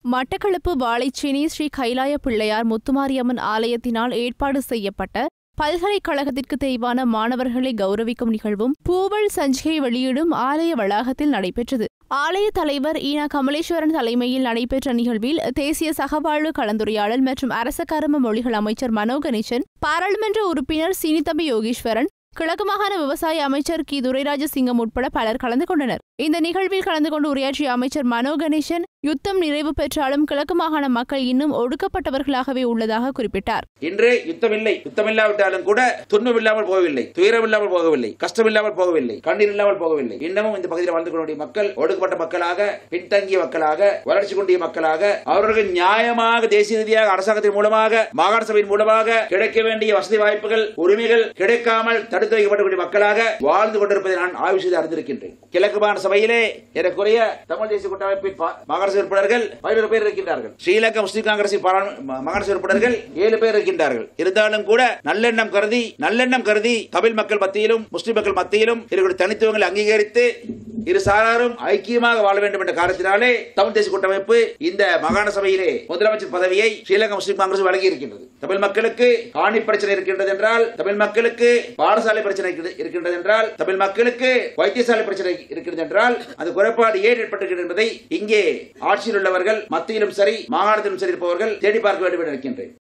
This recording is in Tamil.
மட்டக்களப்பு வாழைச்சேனை ஸ்ரீ கைலாய பிள்ளையார் முத்துமாரியம்மன் ஆலயத்தினால் ஏற்பாடு செய்யப்பட்ட பல்கலைக்கழகத்திற்கு தேய்வான மாணவர்களை கௌரவிக்கும் நிகழ்வும் பூவல் சஞ்சிகை வெளியிடும் ஆலய வளாகத்தில் நடைபெற்றது ஆலய தலைவர் ஈனா கமலேஸ்வரன் தலைமையில் நடைபெற்ற நிகழ்வில் தேசிய சகவாழ்வு கலந்துரையாடல் மற்றும் அரச கரும மொழிகள் அமைச்சர் மனோ கணேசன் பாராளுமன்ற உறுப்பினர் சினிதம்பி யோகீஸ்வரன் கிழக்கு மாகாண விவசாய அமைச்சர் கி துரைராஜ சிங்கம் உட்பட பலர் கலந்து கொண்டனர் இந்த நிகழ்வில் கலந்து கொண்டு உரையாற்றிய அமைச்சர் மனோ கணேசன் யுத்தம் நிறைவு பெற்றாலும் கிழக்கு மாகாண மக்கள் இன்னும் ஒடுக்கப்பட்டவர்களாகவே உள்ளதாக குறிப்பிட்டார் இன்று யுத்தமில்லை யுத்தமில்லாவிட்டாலும் கூட துன்பம் இல்லாமல் போகவில்லை துயரம் இல்லாமல் போகவில்லை கஷ்டம் இல்லாமல் போகவில்லை கண்ணீர் இல்லாமல் போகவில்லை இன்னமும் இந்த பகுதியில் வாழ்ந்து கொண்டிய மக்கள் ஒடுக்கப்பட்ட மக்களாக பின்தங்கிய மக்களாக வளர்ச்சி கொண்டிய மக்களாக அவர்கள் நியாயமாக தேசிய ரீதியாக அரசாங்கத்தின் மூலமாக மாகாண சபையின் மூலமாக கிடைக்க வேண்டிய வசதி வாய்ப்புகள் உரிமைகள் கிடைக்காமல் தடுத்து வைக்கப்படக்கூடிய மக்களாக வாழ்ந்து கொண்டிருப்பதை நான் ஆய்வு செய்து அறிந்திருக்கின்றேன் கிழக்கு மாகாண சபையிலே ஏறக்குறைய தமிழ் தேசிய கூட்டமைப்பின் பா- மாகாண சபை உறுப்பினர்கள் பதினோரு பேர் இருக்கின்றார்கள் ஸ்ரீலங்கா முஸ்லிம் காங்கிரசின் பாராளு- மா- மாகாண சபை உறுப்பினர்கள் ஏழு பேர் இருக்கின்றார்கள் இருந்தாலும் கூட நல்லெண்ணம் கருதி நல்லெண்ணம் கருதி தமிழ் மக்கள் மத்தியிலும் முஸ்லிம் மக்கள் மத்தியிலும் இருக்கிற தனித்துவங்களை அங்கீகரித்து இரு சாராரும் ஐக்கியமாக வாழ வேண்டும் என்ற காரணத்தினாலே தமிழ் தேசிய கூட்டமைப்பு இந்த மாகாண சபையிலே முதலமைச்சர் பதவியை ஸ்ரீலங்கா முஸ்லிம் காங்கிரஸ் வழங்கி இருக்கின்றது தமிழ் மக்களுக்கு காணி பிரச்சனை இருக்கின்றது என்றால் தமிழ் மக்களுக்கு பாடசாலை பிரச்சனை இருக்கிறது- இருக்கின்றது என்றால் தமிழ் மக்களுக்கு வைத்தியசாலை பிரச்சனை இருக்கிறது என்றால் அந்த குறைபாடு ஏன் ஏற்பட்டிருக்கிறது என்பதை இங்கே ஆட்சியில் உள்ளவர்கள் மத்தியிலும் சரி மாகாணத்திலும் சரி இருப்பவர்கள் தேடி பார்க்க வேண்டும் என இருக்கின்றேன்